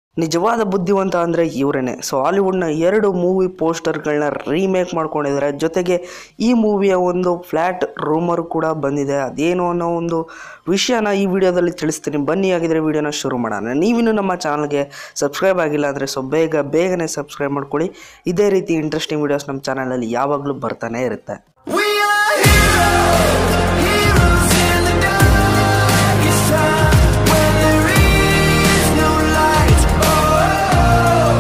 ನಿಜವಾದ ಬುದ್ಧಿವಂತ ಅಂದರೆ ಇವರೇನೆ ಸೊ ಹಾಲಿವುಡ್ನ ಎರಡು ಮೂವಿ ಪೋಸ್ಟರ್ಗಳನ್ನ ರೀಮೇಕ್ ಮಾಡ್ಕೊಂಡಿದ್ದಾರೆ ಜೊತೆಗೆ ಈ ಮೂವಿಯ ಒಂದು ಫ್ಲ್ಯಾಟ್ ರೂಮರ್ ಕೂಡ ಬಂದಿದೆ ಅದೇನು ಅನ್ನೋ ಒಂದು ವಿಷಯನ ಈ ವಿಡಿಯೋದಲ್ಲಿ ತಿಳಿಸ್ತೀನಿ ಬನ್ನಿ ಆಗಿದ್ರೆ ವಿಡಿಯೋನ ಶುರು ಮಾಡೋಣ ನೀವಿನ್ನು ನಮ್ಮ ಚಾನಲ್ಗೆ ಸಬ್ಸ್ಕ್ರೈಬ್ ಆಗಿಲ್ಲ ಅಂದರೆ ಸೊ ಬೇಗ ಬೇಗನೆ ಸಬ್ಸ್ಕ್ರೈಬ್ ಮಾಡ್ಕೊಳ್ಳಿ ಇದೇ ರೀತಿ ಇಂಟ್ರೆಸ್ಟಿಂಗ್ ವಿಡಿಯೋಸ್ ನಮ್ಮ ಚಾನಲಲ್ಲಿ ಯಾವಾಗಲೂ ಬರ್ತಾನೆ ಇರುತ್ತೆ We are heroes, heroes in the darkest time when there is no light. Oh,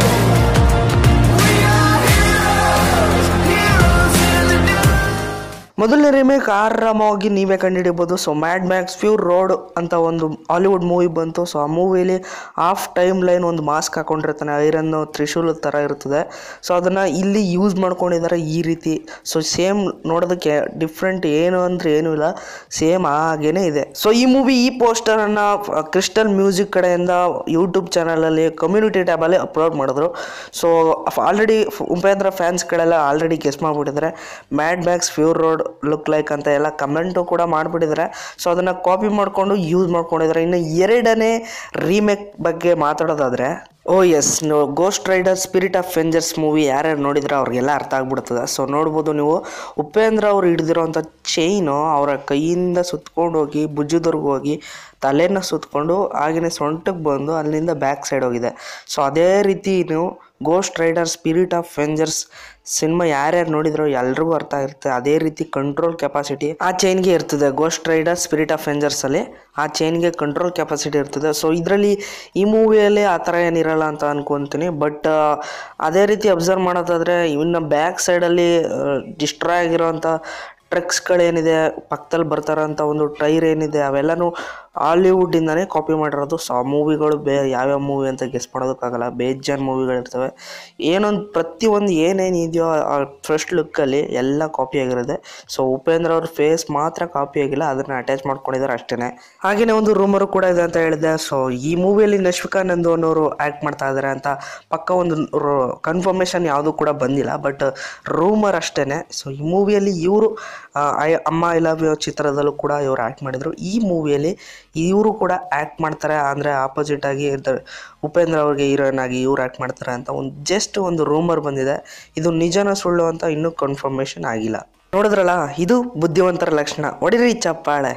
we are heroes, heroes in the dark. ಮೊದಲನೇ ರಿಮೇಕ್ ಆರಾಮವಾಗಿ ನೀವೇ ಕಂಡುಹಿಡಿಬೋದು so Mad Max Fury Road ಅಂತ ಒಂದು ಹಾಲಿವುಡ್ ಮೂವಿ ಬಂತು ಸೊ ಆ ಮೂವಿಲಿ ಹಾಫ್ ಟೈಮ್ ಲೈನ್ ಒಂದು ಮಾಸ್ಕ್ ಹಾಕೊಂಡಿರ್ತಾನೆ ಐರನ್ ತ್ರಿಶೂಲ ಥರ ಇರ್ತದೆ ಸೊ ಅದನ್ನು ಇಲ್ಲಿ ಯೂಸ್ ಮಾಡ್ಕೊಂಡಿದ್ದಾರೆ ಈ ರೀತಿ ಸೊ ಸೇಮ್ ನೋಡೋದಕ್ಕೆ ಡಿಫ್ರೆಂಟ್ ಏನು ಅಂದರೆ ಏನೂ ಇಲ್ಲ ಸೇಮ್ ಹಾಗೇನೇ ಇದೆ ಸೊ ಈ ಮೂವಿ ಈ ಪೋಸ್ಟರನ್ನು ಕ್ರಿಸ್ಟಲ್ ಮ್ಯೂಸಿಕ್ ಕಡೆಯಿಂದ ಯೂಟ್ಯೂಬ್ ಚಾನಲಲ್ಲಿ ಕಮ್ಯುನಿಟಿ ಟ್ಯಾಬಲ್ಲಿ ಅಪ್ಲೋಡ್ ಮಾಡಿದ್ರು ಸೊ ಆಲ್ರೆಡಿ ಉಪೇಂದ್ರ ಫ್ಯಾನ್ಸ್ಗಳೆಲ್ಲ ಆಲ್ರೆಡಿ ಗೆಸ್ ಮಾಡಿಬಿಟ್ಟಿದ್ದಾರೆ Mad Max Fury Road look like ಅಂತ ಎಲ್ಲ ಕಮೆಂಟು ಕೂಡ ಮಾಡಿಬಿಟ್ಟಿದ್ದಾರೆ ಸೊ ಅದನ್ನು ಕಾಪಿ ಮಾಡಿಕೊಂಡು ಯೂಸ್ ಮಾಡ್ಕೊಂಡಿದ್ದಾರೆ ಇನ್ನು ಎರಡನೇ ರೀಮೇಕ್ ಬಗ್ಗೆ ಮಾತಾಡೋದಾದರೆ oh yes no Ghost Rider Spirit of Vengeance movie ಯಾರ್ಯಾರು ನೋಡಿದ್ರೆ ಅವ್ರಿಗೆಲ್ಲ ಅರ್ಥ ಆಗ್ಬಿಡ್ತದೆ ಸೊ ನೋಡ್ಬೋದು ನೀವು ಉಪೇಂದ್ರ ಅವ್ರು ಹಿಡ್ದಿರೋಂಥ ಚೈನು ಅವರ ಕೈಯಿಂದ ಸುತ್ಕೊಂಡು ಹೋಗಿ ಭುಜದವರೆಗೂ ಹೋಗಿ ತಲೆನ ಸುತ್ಕೊಂಡು ಹಾಗೆಯೇ ಸೊಂಟಕ್ಕೆ ಬಂದು ಅಲ್ಲಿಂದ ಬ್ಯಾಕ್ ಸೈಡ್ ಹೋಗಿದೆ ಸೊ ಅದೇ ರೀತಿ ನೀವು Ghost Rider Spirit of Vengeance cinema ಯಾರ್ಯಾರು ನೋಡಿದ್ರು ಎಲ್ರಿಗೂ ಅರ್ಥ ಇರುತ್ತೆ ಅದೇ ರೀತಿ ಕಂಟ್ರೋಲ್ ಕೆಪಾಸಿಟಿ ಆ ಚೈನ್ಗೆ ಇರ್ತದೆ Ghost Rider Spirit of Vengeance ಅಲ್ಲಿ ಆ ಚೈನ್ಗೆ ಕಂಟ್ರೋಲ್ ಕೆಪಾಸಿಟಿ ಇರ್ತದೆ ಸೊ ಇದರಲ್ಲಿ ಈ ಮೂವಿಯಲ್ಲಿ ಆ ಥರ ಏನಿರಲ್ಲ ಅಂತ ಅನ್ಕೊಂತೀನಿ ಬಟ್ ಅದೇ ರೀತಿ ಅಬ್ಸರ್ವ್ ಮಾಡೋದಾದ್ರೆ ಇನ್ನು ಬ್ಯಾಕ್ ಸೈಡಲ್ಲಿ ಡಿಸ್ಟ್ರಾಯ್ ಆಗಿರೋಂಥ ಟ್ರಕ್ಸ್ಗಳೇನಿದೆ ಪಕ್ಕದಲ್ಲಿ ಬರ್ತಾರಂಥ ಒಂದು ಟೈರ್ ಏನಿದೆ ಅವೆಲ್ಲನೂ ಹಾಲಿವುಡ್ಡಿಂದನೇ ಕಾಪಿ ಮಾಡಿರೋದು ಸೊ ಆ ಮೂವಿಗಳು ಬೇ ಯಾವ್ಯಾವ ಮೂವಿ ಅಂತ ಗೆಸ್ ಮಾಡೋದಕ್ಕಾಗಲ್ಲ ಬೇಜಾನ್ ಮೂವಿಗಳಿರ್ತವೆ ಏನೊಂದು ಪ್ರತಿಯೊಂದು ಏನೇನು ಇದೆಯೋ ಆ ಫಸ್ಟ್ ಲುಕ್ಕಲ್ಲಿ ಎಲ್ಲ ಕಾಪಿ ಆಗಿರುತ್ತೆ ಸೊ ಉಪೇಂದ್ರ ಅವ್ರ ಫೇಸ್ ಮಾತ್ರ ಕಾಪಿ ಆಗಿಲ್ಲ ಅದನ್ನು ಅಟ್ಯಾಚ್ ಮಾಡ್ಕೊಂಡಿದ್ದಾರೆ ಅಷ್ಟೇ ಹಾಗೆಯೇ ಒಂದು ರೂಮರು ಕೂಡ ಇದೆ ಅಂತ ಹೇಳಿದೆ ಸೊ ಈ ಮೂವಿಯಲ್ಲಿ ನಶ್ವಿಕಾ ನಂದು ಅನ್ನೋರು ಆ್ಯಕ್ಟ್ ಮಾಡ್ತಾ ಇದ್ದಾರೆ ಅಂತ ಪಕ್ಕ ಒಂದು ಕನ್ಫರ್ಮೇಷನ್ ಯಾವುದೂ ಕೂಡ ಬಂದಿಲ್ಲ ಬಟ್ ರೂಮರ್ ಅಷ್ಟೇ ಸೊ ಈ ಮೂವಿಯಲ್ಲಿ ಇವರು ಐ ಅಮ್ಮ ಐ ಲವ್ ಯು ಚಿತ್ರದಲ್ಲೂ ಕೂಡ ಇವರು ಆ್ಯಕ್ಟ್ ಮಾಡಿದರು ಈ ಮೂವಿಯಲ್ಲಿ ಇವರು ಕೂಡ ಆ್ಯಕ್ಟ್ ಮಾಡ್ತಾರೆ ಅಂದರೆ ಆಪೋಸಿಟ್ ಆಗಿ ಇರ್ತಾರೆ ಉಪೇಂದ್ರ ಅವ್ರಿಗೆ ಹೀರೋಯಿನ್ ಆಗಿ ಇವ್ರು ಆ್ಯಕ್ಟ್ ಮಾಡ್ತಾರೆ ಅಂತ ಒಂದು ಜಸ್ಟ್ ಒಂದು ರೂಮರ್ ಬಂದಿದೆ ಇದು ನಿಜನ ಸುಳ್ಳು ಅಂತ ಇನ್ನೂ ಕನ್ಫರ್ಮೇಷನ್ ಆಗಿಲ್ಲ ನೋಡಿದ್ರಲ್ಲ ಇದು ಬುದ್ಧಿವಂತರ ಲಕ್ಷಣ ಹೊಡಿರಿ ಚಪ್ಪಾಳೆ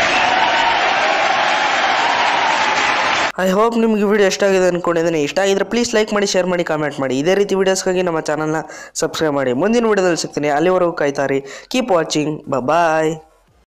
ಐ ಹೋಪ್ ನಿಮ್ಗೆ ವಿಡಿಯೋ ಇಷ್ಟ ಆಗಿದೆ ಅಂದ್ಕೊಂಡಿದ್ದೀನಿ ಇಷ್ಟ ಆಗಿದ್ರೆ ಪ್ಲೀಸ್ ಲೈಕ್ ಮಾಡಿ ಶೇರ್ ಮಾಡಿ ಕಾಮೆಂಟ್ ಮಾಡಿ ಇದೇ ರೀತಿ ವೀಡಿಯೋಸ್ಗಾಗಿ ನಮ್ಮ ಚಾನಲ್ನ ಸಬ್ಸ್ಕ್ರೈಬ್ ಮಾಡಿ ಮುಂದಿನ ವಿಡಿಯೋದಲ್ಲಿ ಸಿಗ್ತೀನಿ ಅಲ್ಲಿವರೆಗೂ ಕಾಯ್ತಾರಿ ಕೀಪ್ ವಾಚಿಂಗ್ ಬಾಯ್